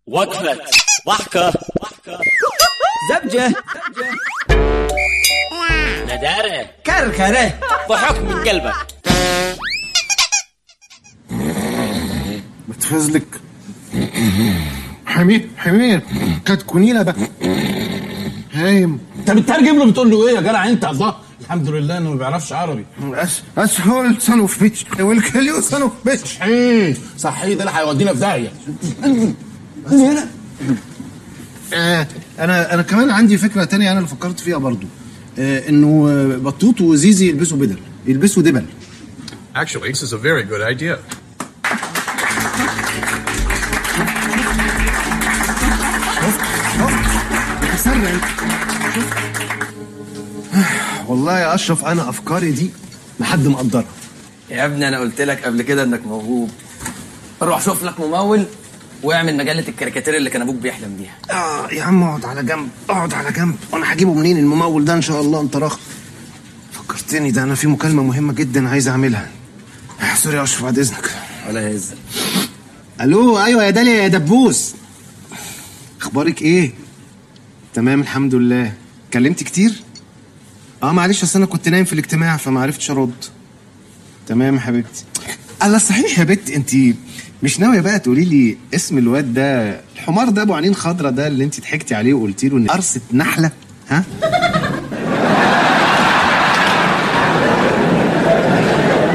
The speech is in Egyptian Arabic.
وقفة ضحكة زبجة ندارة كركرة ضحك من قلبك بتفزلك حمير حمير كتكونيلة بقى هايم انت بتترجم له بتقول له ايه يا جدع انت الله الحمد لله انه ما بيعرفش عربي أس أسهل سنوفيتش والكليو سنوفيتش صحيح صحيح ده اللي هيودينا في داهيه آه انا انا كمان عندي فكره تانية انا اللي فكرت فيها برضو آه انه آه، بطوط وزيزي يلبسوا بدل يلبسوا دبل Actually, this is a very good idea. تسرع والله يا اشرف انا افكاري دي لحد مقدرها يا ابني انا قلت لك قبل كده انك موهوب روح شوف لك ممول واعمل مجله الكاريكاتير اللي كان ابوك بيحلم بيها اه يا عم اقعد على جنب اقعد على جنب وانا هجيبه منين الممول ده ان شاء الله انت راخ فكرتني ده انا في مكالمه مهمه جدا عايز اعملها آه، سوري يا اشرف بعد اذنك ولا يهزك الو ايوه يا داليا يا دبوس اخبارك ايه تمام الحمد لله كلمت كتير اه معلش اصل انا كنت نايم في الاجتماع فما عرفتش ارد تمام يا حبيبتي الله صحيح يا بت انت مش ناويه بقى تقولي لي اسم الواد ده الحمار ده ابو عينين خضرة ده اللي انت ضحكتي عليه وقلتي له ان قرصه نحله ها